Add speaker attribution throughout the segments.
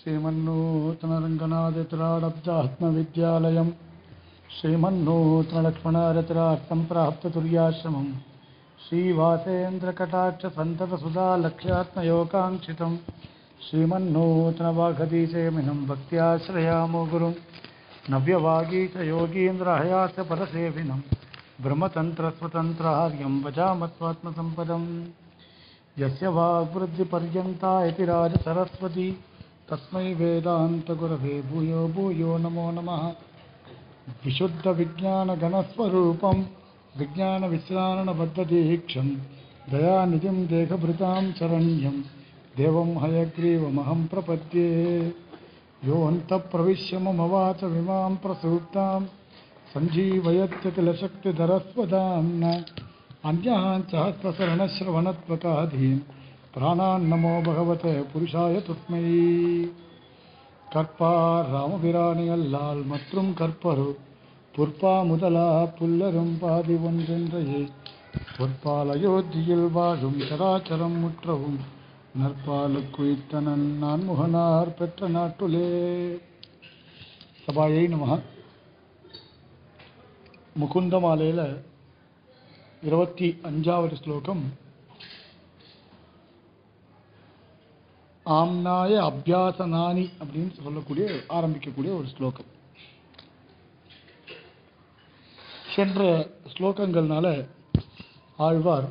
Speaker 1: श्रीमन्नूतनरङ्गनादित्राडब्जात्मविद्यालयम् श्रीमन्नूतनलक्ष्मणारतिरार्थं प्राप्ततुर्याश्रमम् श्रीवासेन्द्रकटाक्षसन्ततसुधा लक्ष्यात्मयोगाङ्क्षितम् श्रीमन्नूतनवाघदीशेमिनं भक्त्याश्रयामो गुरुं नव्यवागीच योगीन्द्रहयास्य पदसेविनं ब्रह्मतन्त्रस्वतन्त्रार्यं भजामत्वात्मसम्पदम् यस्य वाग्वृद्धिपर्यन्ता इति राजसरस्वती तस्मै वेदान्तगुरवे भूयो भूयो नमो नमः विशुद्धविज्ञानगणस्वरूपं विज्ञानविश्राणबद्धदीक्षं दयानिधिं देहभृतां शरण्यं देवं हयग्रीवमहं प्रपद्ये योऽन्तप्रविश्य मम वाचमिमां प्रसूक्तां सञ्जीवयत्य किल शक्तिधरस्वदाम्न अन्यान् सहस्रशरणश्रवणत्वकाधीन् प्राणान्नमो भगवते पुरुषाय तस्मै கற்பார் ராமபிராணி அல்லால் மற்றும் கற்பரு புற்பா முதலா புல்லரும் பாதி ஒன்றென்றையே பொற்பால் அயோத்தியில் வாழும் சராச்சரம் முற்றவும் நற்பாலு குயித்தனன் நான் முகனார் பெற்ற நாட்டுலே சபாயை நம முகுந்தமாலையில் இருபத்தி அஞ்சாவது ஸ்லோகம் ஆம்னாய அபியாசனானி அப்படின்னு சொல்லக்கூடிய ஆரம்பிக்கக்கூடிய ஒரு ஸ்லோகம் சென்ற ஸ்லோகங்கள்னால ஆழ்வார்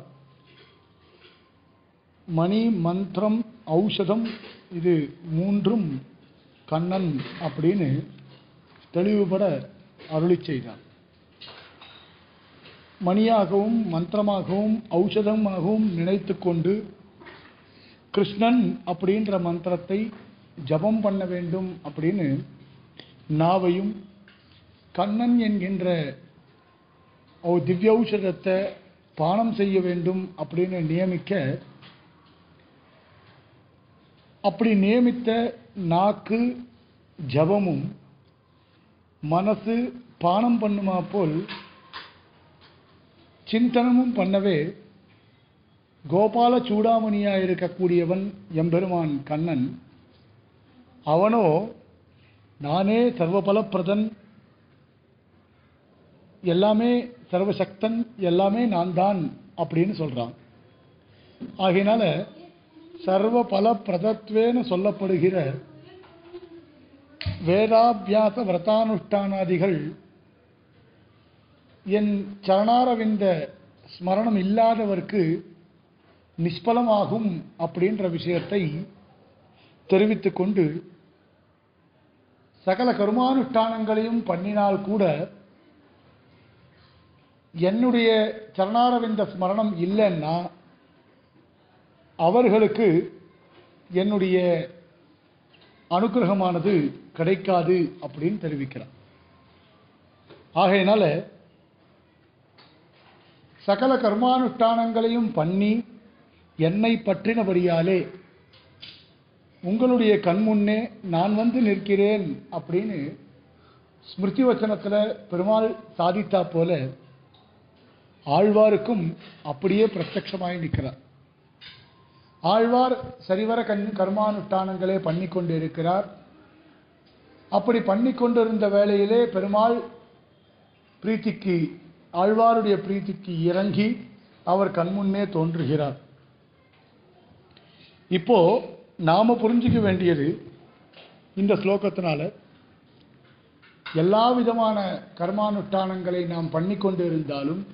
Speaker 1: மணி மந்திரம் ஔஷதம் இது மூன்றும் கண்ணன் அப்படின்னு தெளிவுபட அருளி செய்தார் மணியாகவும் மந்திரமாகவும் ஔஷதமாகவும் நினைத்து கொண்டு கிருஷ்ணன் அப்படின்ற மந்திரத்தை ஜபம் பண்ண வேண்டும் அப்படின்னு நாவையும் கண்ணன் என்கின்ற திவ்யௌஷதத்தை பானம் செய்ய வேண்டும் அப்படின்னு நியமிக்க அப்படி நியமித்த நாக்கு ஜபமும் மனசு பானம் பண்ணுமா போல் சிந்தனமும் பண்ணவே கோபால சூடாமணியா இருக்கக்கூடியவன் எம்பெருமான் கண்ணன் அவனோ நானே சர்வபலப்பிரதன் எல்லாமே சர்வசக்தன் எல்லாமே நான் தான் அப்படின்னு சொல்றான் ஆகையினால சர்வ பல பிரதத்வேன்னு சொல்லப்படுகிற வேதாபியாச விரதானுஷ்டானாதிகள் என் சரணாரவிந்த ஸ்மரணம் இல்லாதவர்க்கு நிஷ்பலமாகும் அப்படின்ற விஷயத்தை தெரிவித்துக் கொண்டு சகல கருமானுஷ்டானங்களையும் பண்ணினால் கூட என்னுடைய சரணாரவிந்த ஸ்மரணம் இல்லைன்னா அவர்களுக்கு என்னுடைய அனுகிரகமானது கிடைக்காது அப்படின்னு தெரிவிக்கிறார் ஆகையினால சகல கர்மானுஷ்டானங்களையும் பண்ணி என்னை பற்றினபடியாலே உங்களுடைய கண்முன்னே நான் வந்து நிற்கிறேன் அப்படின்னு ஸ்மிருதி வச்சனத்தில் பெருமாள் சாதித்தா போல ஆழ்வாருக்கும் அப்படியே பிரத்யட்சமாய் நிற்கிறார் ஆழ்வார் சரிவர கண் கர்மானுஷ்டானங்களே பண்ணி கொண்டு இருக்கிறார் அப்படி பண்ணி கொண்டிருந்த வேளையிலே பெருமாள் பிரீத்திக்கு ஆழ்வாருடைய பிரீத்திக்கு இறங்கி அவர் கண்முன்னே தோன்றுகிறார் இப்போ நாம புரிஞ்சிக்க வேண்டியது இந்த ஸ்லோகத்தினால எல்லா விதமான கர்மானுஷ்டானங்களை நாம் பண்ணிக்கொண்டு இருந்தாலும்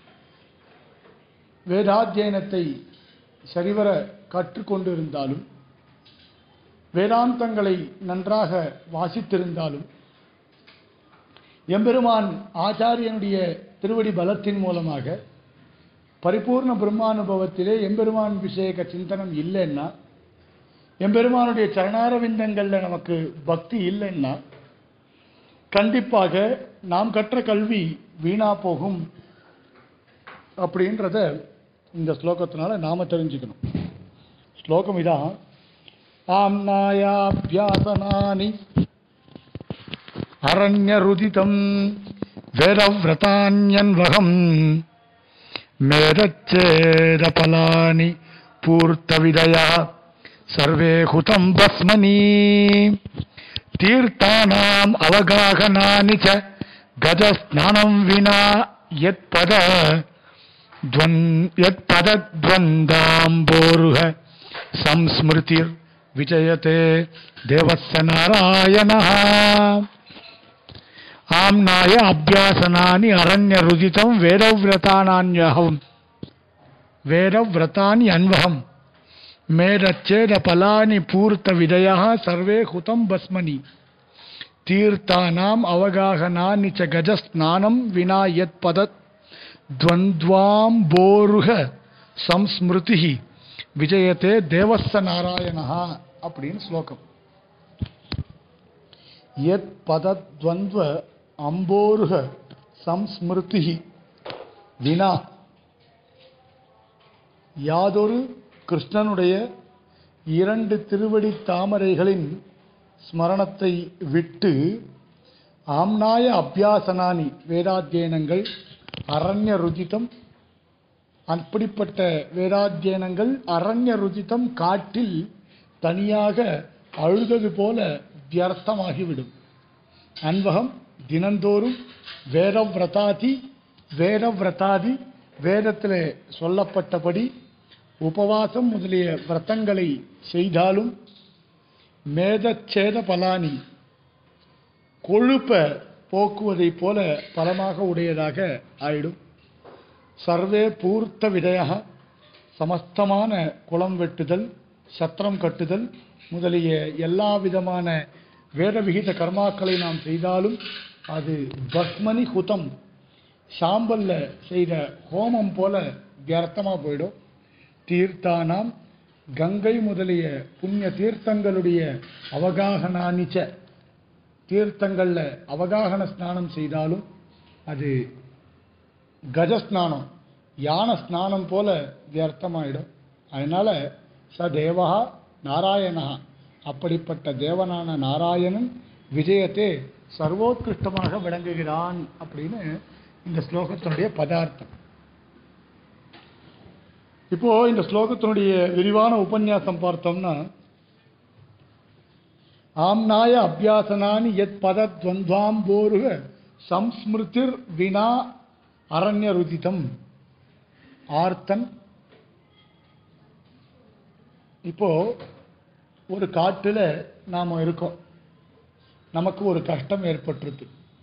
Speaker 1: வேதாத்தியனத்தை சரிவர கற்றுக்கொண்டு இருந்தாலும் வேதாந்தங்களை நன்றாக வாசித்திருந்தாலும் எம்பெருமான் ஆச்சாரியனுடைய திருவடி பலத்தின் மூலமாக பரிபூர்ண பிரம்மானுபவத்திலே எம்பெருமான் விஷயக சிந்தனம் இல்லைன்னா எம்பெருமானுடைய சரணாரவிந்தங்களில் நமக்கு பக்தி இல்லைன்னா கண்டிப்பாக நாம் கற்ற கல்வி வீணா போகும் அப்படின்றத இந்த ஸ்லோகத்தினால நாம தெரிஞ்சுக்கணும் ஸ்லோகம் இதான் ஆம்னாயாபியாசனானி அரண்யருதிதம் வேதவிரதான்யன்வகம் மேதச்சேதபலானி பூர்த்தவிதயா सर्वे हुतं भस्मनि तीर्थानाम् अवगाहनानि च गजस्नानं विना यत्पद द्वन् यत्पदद्वन्द्वाम्बोरुह संस्मृतिर्विजयते देवस्य नारायणः आम्नाय अभ्यासनानि अरण्यरुदितं वेदव्रतानान्यहम् वेदव्रतानि अन्वहम् मेदच्छेदफलानि पूर्तविदयः सर्वे हुतं भस्मनि तीर्थानाम् अवगाहनानि च गजस्नानं विना यत्पदत् द्वन्द्वाम्बोरुह संस्मृतिः விஜயத்தே தேவஸ்ஸ நாராயணா அப்படின்னு ஸ்லோகம் யத் பதத்வந்த்வ அம்போருக சம்ஸ்மிருதி வினா யாதொரு கிருஷ்ணனுடைய இரண்டு திருவடி தாமரைகளின் ஸ்மரணத்தை விட்டு ஆம்னாய அபியாசனானி வேதாத்தியனங்கள் அரண்ய ருஜிதம் அப்படிப்பட்ட வேதாத்தியனங்கள் அரண்ய ருஜிதம் காட்டில் தனியாக அழுதது போல வியர்த்தமாகிவிடும் அன்பகம் தினந்தோறும் வேதவிரதாதி வேதவிரதாதி வேதத்தில் சொல்லப்பட்டபடி உபவாசம் முதலிய விரதங்களை செய்தாலும் மேதச்சேத பலானி கொழுப்ப போக்குவதைப் போல பலமாக உடையதாக ஆயிடும் சர்வே பூர்த்த விதையாக சமஸ்தமான குளம் வெட்டுதல் சத்திரம் கட்டுதல் முதலிய எல்லா விதமான வேத விகித கர்மாக்களை நாம் செய்தாலும் அது பஸ்மனி ஹுதம் சாம்பல்ல செய்த ஹோமம் போல வியர்த்தமா போயிடும் தீர்த்தானாம் கங்கை முதலிய புண்ணிய தீர்த்தங்களுடைய அவகாகனானிச்ச தீர்த்தங்கள்ல அவகாகன ஸ்நானம் செய்தாலும் அது கஜஸ்நானம் யான ஸ்நானம் போல வியர்த்தமாயிடும் அதனால ச தேவா நாராயணா அப்படிப்பட்ட தேவனான நாராயணன் விஜயத்தை சர்வோத்கிருஷ்டமாக விளங்குகிறான் அப்படின்னு இந்த ஸ்லோகத்தினுடைய பதார்த்தம் இப்போ இந்த ஸ்லோகத்தினுடைய விரிவான உபன்யாசம் பார்த்தோம்னா ஆம்னாய அபியாசனானி எத் பதத்வந்த்வாம்போருக சம்ஸ்மிருதிர் வினா அரண்ய ருதிதம் ஆர்த்தன் இப்போ ஒரு காட்டுல நாம இருக்கோம் நமக்கு ஒரு கஷ்டம் ஏற்பட்டிருக்கு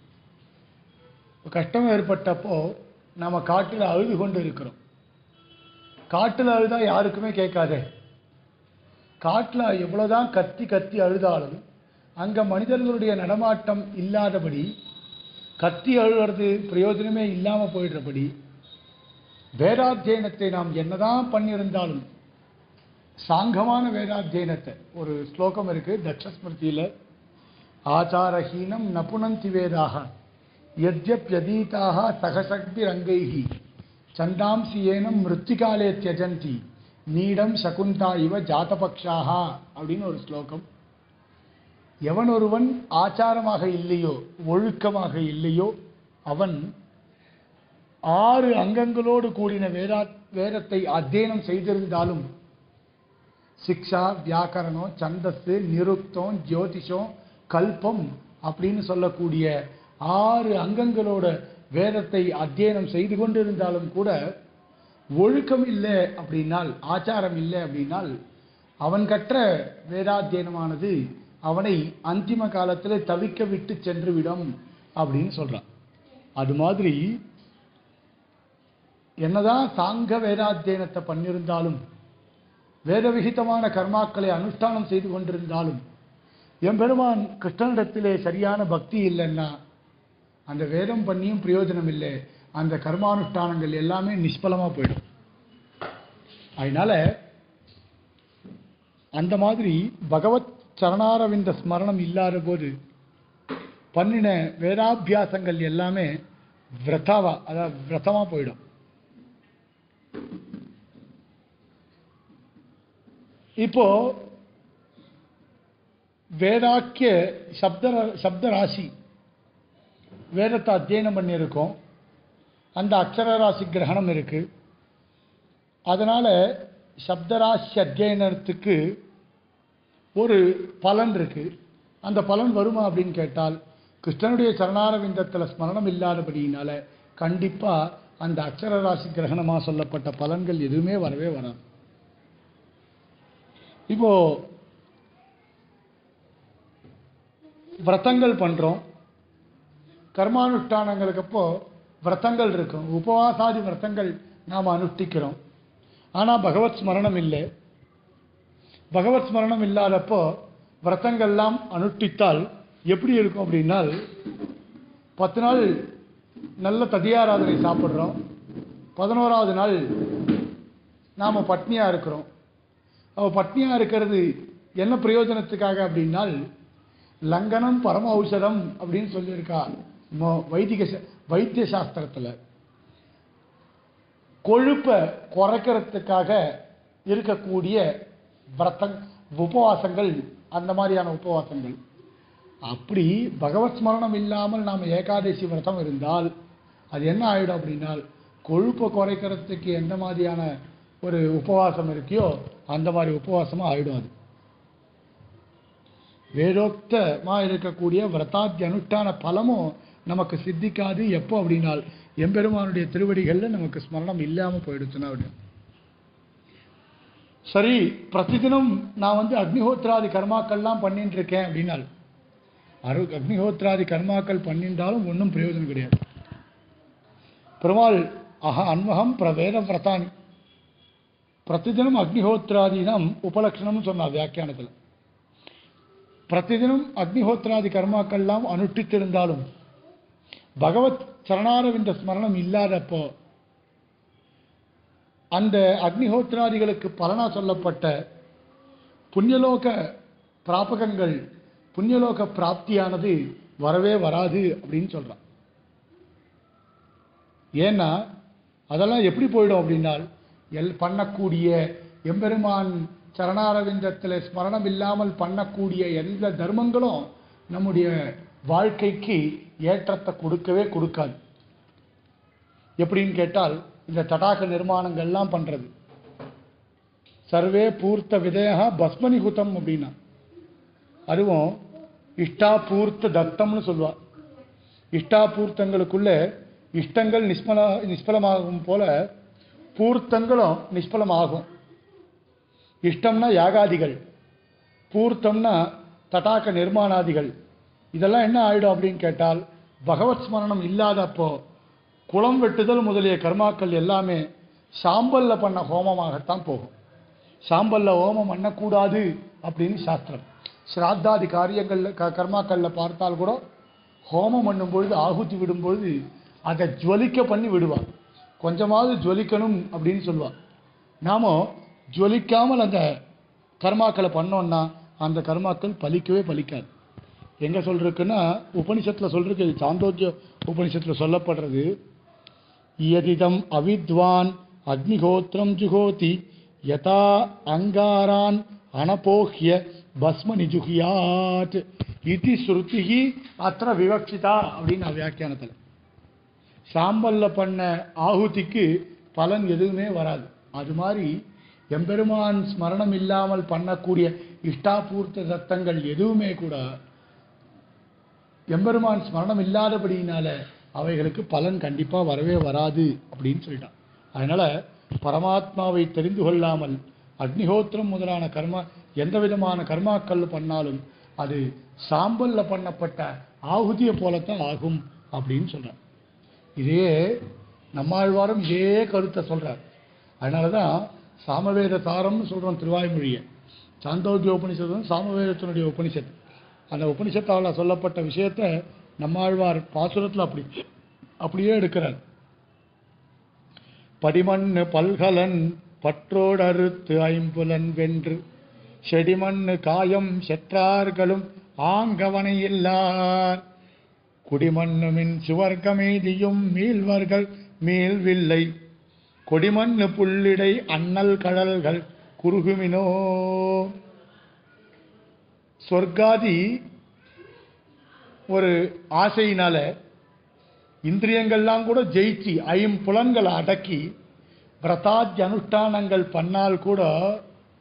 Speaker 1: கஷ்டம் ஏற்பட்டப்போ நம்ம காட்டில் அழுது கொண்டு இருக்கிறோம் காட்டில் அழுதா யாருக்குமே கேட்காதே காட்டில் எவ்வளவுதான் கத்தி கத்தி அழுதாலும் அங்க மனிதர்களுடைய நடமாட்டம் இல்லாதபடி கத்தி அழுகிறது பிரயோஜனமே இல்லாம போயிடுறபடி வேதாத்தியனத்தை நாம் என்னதான் பண்ணியிருந்தாலும் சாங்கமான வேதாத்தியனத்தை ஒரு ஸ்லோகம் இருக்கு தட்சஸ்மிருதியில ஆச்சாரஹீனம் நபுனந்தி வேதாக யத்யப்யதீதாக சகசக்தி ரங்கைஹி சந்தாம்சி ஏனம் மிருத்திகாலே தியஜந்தி நீடம் சகுந்தா இவ ஜாதபக்ஷாக அப்படின்னு ஒரு ஸ்லோகம் எவன் ஒருவன் ஆச்சாரமாக இல்லையோ ஒழுக்கமாக இல்லையோ அவன் ஆறு அங்கங்களோடு கூடின வேதா வேதத்தை அத்தியனம் செய்திருந்தாலும் சிக்ஷா வியாக்கரணம் சந்தஸ் நிருக்தம் ஜோதிஷம் கல்பம் அப்படின்னு சொல்லக்கூடிய ஆறு அங்கங்களோட வேதத்தை அத்தியனம் செய்து கொண்டிருந்தாலும் கூட ஒழுக்கம் இல்லை அப்படின்னால் ஆச்சாரம் இல்லை அப்படின்னால் அவன் கற்ற வேதாத்தியனமானது அவனை அந்திம காலத்தில் தவிக்க விட்டு சென்று விடும் அப்படின்னு சொல்றான் அது மாதிரி என்னதான் சாங்க வேதாத்தியனத்தை பண்ணியிருந்தாலும் வேதவிகிதமான கர்மாக்களை அனுஷ்டானம் செய்து கொண்டிருந்தாலும் எம்பெருமான் கிருஷ்ணனிடத்திலே சரியான பக்தி இல்லைன்னா அந்த வேதம் பண்ணியும் பிரயோஜனம் இல்லை அந்த கர்மானுஷ்டானங்கள் எல்லாமே நிஷ்பலமா போயிடும் அதனால அந்த மாதிரி பகவத் சரணாரவிந்த ஸ்மரணம் இல்லாத போது பண்ணின வேதாபியாசங்கள் எல்லாமே விரதாவா அதாவது விரதமா போயிடும் இப்போ வேதாக்கிய சப்த சப்த ராசி வேதத்தை அத்தியனம் பண்ணியிருக்கோம் அந்த அக்ஷர ராசி கிரகணம் இருக்கு அதனால சப்தராசி அத்தியனத்துக்கு ஒரு பலன் இருக்கு அந்த பலன் வருமா அப்படின்னு கேட்டால் கிருஷ்ணனுடைய சரணாரவிந்தத்தில் ஸ்மரணம் இல்லாதபடியினால கண்டிப்பா அந்த அக்ஷர ராசி கிரகணமா சொல்லப்பட்ட பலன்கள் எதுவுமே வரவே வராது இப்போ விரதங்கள் பண்றோம் கர்மானுஷ்டானங்களுக்கு அப்போ விரதங்கள் இருக்கும் உபவாசாதி விரதங்கள் நாம் அனுஷ்டிக்கிறோம் ஆனால் பகவத் ஸ்மரணம் இல்லை பகவத் ஸ்மரணம் இல்லாதப்போ விரதங்கள்லாம் அனுஷ்டித்தால் எப்படி இருக்கும் அப்படின்னால் பத்து நாள் நல்ல ததியாராதனை சாப்பிட்றோம் பதினோராவது நாள் நாம் பட்னியாக இருக்கிறோம் அவ பட்னியாக இருக்கிறது என்ன பிரயோஜனத்துக்காக அப்படின்னால் லங்கனம் பரம ஔஷதம் அப்படின்னு சொல்லியிருக்கா மோ- வைதிக ச- வைத்திய சாஸ்திரத்தில் கொழுப்பை குறைக்கிறதுக்காக இருக்கக்கூடிய விரதங் உபவாசங்கள் அந்த மாதிரியான உபவாசங்கள் அப்படி பகவத் ஸ்மரணம் இல்லாமல் நாம் ஏகாதசி விரதம் இருந்தால் அது என்ன ஆயிடும் அப்படின்னால் கொழுப்பை குறைக்கிறதுக்கு எந்த மாதிரியான ஒரு உபவாசம் இருக்கையோ அந்த மாதிரி உபவாசமாக ஆயிடும் அது வேதோக்தமாக இருக்கக்கூடிய விரதாத்தி அனுஷ்டான பலமும் நமக்கு சித்திக்காது எப்போ அப்படின்னால் எம்பெருமானுடைய திருவடிகளில் நமக்கு ஸ்மரணம் இல்லாமல் போயிடுச்சுன்னா அப்படி சரி பிரதிதினம் நான் வந்து அக்னிஹோத்ராதி கர்மாக்கள்லாம் பண்ணிட்டு இருக்கேன் அப்படின்னால் அரு அக்னிஹோத்ராதி கர்மாக்கள் பண்ணிட்டாலும் ஒன்றும் பிரயோஜனம் கிடையாது பெருமாள் அஹ அன்வகம் பிரவேத விரதானி பிரதிதினம் அக்னிஹோத்ராதீனம் உபலக்ஷணம்னு சொன்னார் வியாக்கியானத்தில் பிரதிதினம் அக்னிஹோத்ராதி கர்மாக்கள்லாம் அனுஷ்டித்திருந்தாலும் பகவத் சரணாரவிந்த ஸ்மரணம் இல்லாதப்போ அந்த அக்னிஹோத்ராதிகளுக்கு பலனா சொல்லப்பட்ட புண்ணியலோக பிராபகங்கள் புண்ணியலோக பிராப்தியானது வரவே வராது அப்படின்னு சொல்றான் ஏன்னா அதெல்லாம் எப்படி போயிடும் அப்படின்னால் எல் பண்ணக்கூடிய எம்பெருமான் சரணாரவிந்தத்தில் ஸ்மரணம் இல்லாமல் பண்ணக்கூடிய எந்த தர்மங்களும் நம்முடைய வாழ்க்கைக்கு ஏற்றத்தை கொடுக்கவே கொடுக்காது எப்படின்னு கேட்டால் இந்த தடாக நிர்மாணங்கள்லாம் பண்றது சர்வே பூர்த்த விதயா பஸ்மனிகுதம் அப்படின்னா அதுவும் இஷ்டா பூர்த்த தத்தம்னு சொல்லுவா இஷ்டா பூர்த்தங்களுக்குள்ள இஷ்டங்கள் நிஷ்பல நிஷ்பலமாகும் போல பூர்த்தங்களும் நிஷ்பலமாகும் இஷ்டம்னா யாகாதிகள் பூர்த்தம்னா தடாக நிர்மாணாதிகள் இதெல்லாம் என்ன ஆயிடும் அப்படின்னு கேட்டால் பகவத் ஸ்மரணம் இல்லாதப்போ குளம் வெட்டுதல் முதலிய கர்மாக்கள் எல்லாமே சாம்பல்ல பண்ண ஹோமமாகத்தான் போகும் சாம்பல்ல ஹோமம் பண்ணக்கூடாது அப்படின்னு சாஸ்திரம் ஸ்ராத்தாதி காரியங்கள்ல க கர்மாக்கள்ல பார்த்தால் கூட ஹோமம் பண்ணும் பொழுது ஆகுதி விடும் பொழுது அதை ஜுவலிக்க பண்ணி விடுவான் கொஞ்சமாவது ஜுவலிக்கணும் அப்படின்னு சொல்லுவான் நாம ஜுவலிக்காமல் அந்த கர்மாக்களை பண்ணோம்னா அந்த கர்மாக்கள் பலிக்கவே பலிக்காது எங்க சொல்றதுக்குன்னா உபனிஷத்துல சொல்றது சாந்தோக்கிய உபனிஷத்துல சொல்லப்படுறது யதிதம் அவித்வான் அக்னிஹோத்திரம் ஜுகோதி யதா அங்காரான் அனபோஹ்ய பஸ்ம நிஜுகியாத் இது ஸ்ருதிஹி அത്ര விவக்ஷிதா அப்படின்னு வியாக்கியானத்தில் சாம்பல்ல பண்ண ஆகுதிக்கு பலன் எதுவுமே வராது அது மாதிரி எம்பெருமான் ஸ்மரணம் இல்லாமல் பண்ணக்கூடிய இஷ்டாபூர்த்த தத்தங்கள் எதுவுமே கூட எம்பெருமான் ஸ்மரணம் இல்லாதபடியினால அவைகளுக்கு பலன் கண்டிப்பா வரவே வராது அப்படின்னு சொல்லிட்டான் அதனால பரமாத்மாவை தெரிந்து கொள்ளாமல் அக்னிஹோத்திரம் முதலான கர்மா எந்த விதமான கர்மாக்கள் பண்ணாலும் அது சாம்பல்ல பண்ணப்பட்ட ஆகுதியை போலத்தான் ஆகும் அப்படின்னு சொல்றார் இதே நம்மாழ்வாரும் இதே கருத்தை சொல்றார் அதனாலதான் சாமவேத தாரம்னு சொல்றோம் திருவாய்மொழியை சாந்தோக்கிய உபனிஷத்தும் சாமவேதத்தினுடைய உபனிஷத்து அந்த உபனிஷத்தால் சொல்லப்பட்ட விஷயத்தை நம்மாழ்வார் பாசுரத்தில் அப்படி அப்படியே எடுக்கிறார் படிமண்ணு பல்கலன் பற்றோடறுத்து ஐம்புலன் வென்று செடிமண்ணு காயம் செற்றார்களும் ஆங்கவனை இல்லார் குடிமண்ணுமின் சுவர்க்கமெய்தியும் மீள்வர்கள் மீள்வில்லை கொடிமண்ணு புள்ளிடை அண்ணல் கடல்கள் குறுகுமினோ சொர்க்காதி ஒரு ஆசையினால இந்திரியங்கள்லாம் கூட ஜெயிச்சு ஐம்புலன்களை அடக்கி விரதாத்தி அனுஷ்டானங்கள் பண்ணால் கூட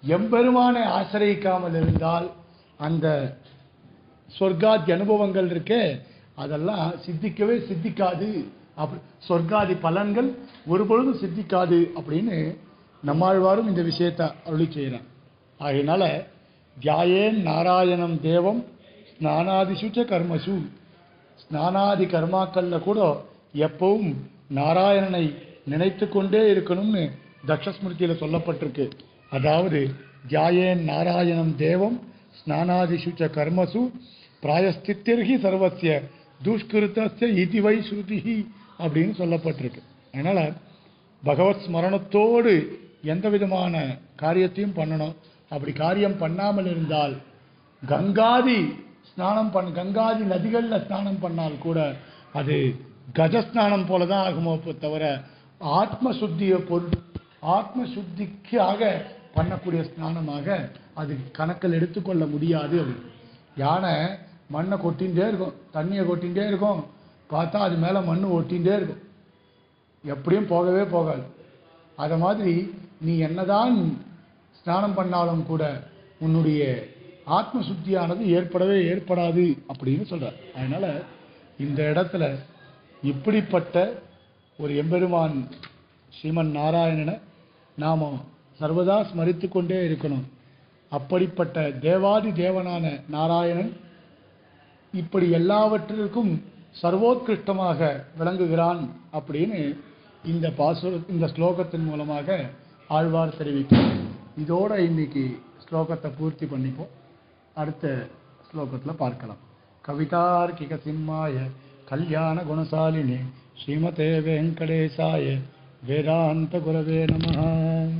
Speaker 1: எம்பெருமானை ஆசிரியிக்காமல் இருந்தால் அந்த சொர்க்காதி அனுபவங்கள் இருக்கே அதெல்லாம் சித்திக்கவே சித்திக்காது அப்படி சொர்க்காதி பலன்கள் ஒருபொழுதும் சித்திக்காது அப்படின்னு நம்மாழ்வாரும் இந்த விஷயத்தை அருளி செய்கிறார் ஆகையினால தியாயேன் நாராயணம் தேவம் ஸ்நானாதிசுச்ச கர்மசு ஸ்நானாதி கர்மாக்கள்ல கூட எப்பவும் நாராயணனை நினைத்து கொண்டே இருக்கணும்னு தக்ஷஸ்மிருதியில சொல்லப்பட்டிருக்கு அதாவது தியாயேன் நாராயணம் தேவம் ஸ்நானாதிசுச்ச கர்மசு பிராயஸ்தித்திர்ஹி சர்வசிய துஷ்கிருத்தஸ்ய இதிவை ஸ்ருதிஹி அப்படின்னு சொல்லப்பட்டிருக்கு அதனால பகவத் ஸ்மரணத்தோடு எந்த விதமான காரியத்தையும் பண்ணணும் அப்படி காரியம் பண்ணாமல் இருந்தால் கங்காதி ஸ்நானம் பண்ண கங்காதி நதிகளில் ஸ்நானம் பண்ணால் கூட அது கஜஸ்நானம் போல தான் ஆகுமோ தவிர ஆத்ம சுத்தியை பொருள் ஆத்ம சுத்திக்காக பண்ணக்கூடிய ஸ்நானமாக அது கணக்கில் எடுத்துக்கொள்ள முடியாது அது யானை மண்ணை கொட்டிகிட்டே இருக்கும் தண்ணியை கொட்டிகிட்டே இருக்கும் பார்த்தா அது மேலே மண் ஒட்டிகிட்டே இருக்கும் எப்படியும் போகவே போகாது அதை மாதிரி நீ என்னதான் ஸ்நானம் பண்ணாலும் கூட உன்னுடைய ஆத்ம சுத்தியானது ஏற்படவே ஏற்படாது அப்படின்னு சொல்றார் அதனால இந்த இடத்துல இப்படிப்பட்ட ஒரு எம்பெருமான் ஸ்ரீமன் நாராயணனை நாம சர்வதா ஸ்மரித்து கொண்டே இருக்கணும் அப்படிப்பட்ட தேவாதி தேவனான நாராயணன் இப்படி எல்லாவற்றிற்கும் சர்வோத்கிருஷ்டமாக விளங்குகிறான் அப்படின்னு இந்த பாசுர இந்த ஸ்லோகத்தின் மூலமாக ஆழ்வார் தெரிவிக்கிறார் இதோட இன்னைக்கு ஸ்லோகத்தை பூர்த்தி பண்ணிப்போம் அடுத்த ஸ்லோகத்தில் பார்க்கலாம் கவிதார்க்கிக சிம்மாய கல்யாண குணசாலினி ஸ்ரீமதே வெங்கடேசாய வேதாந்த குரவே நமஹ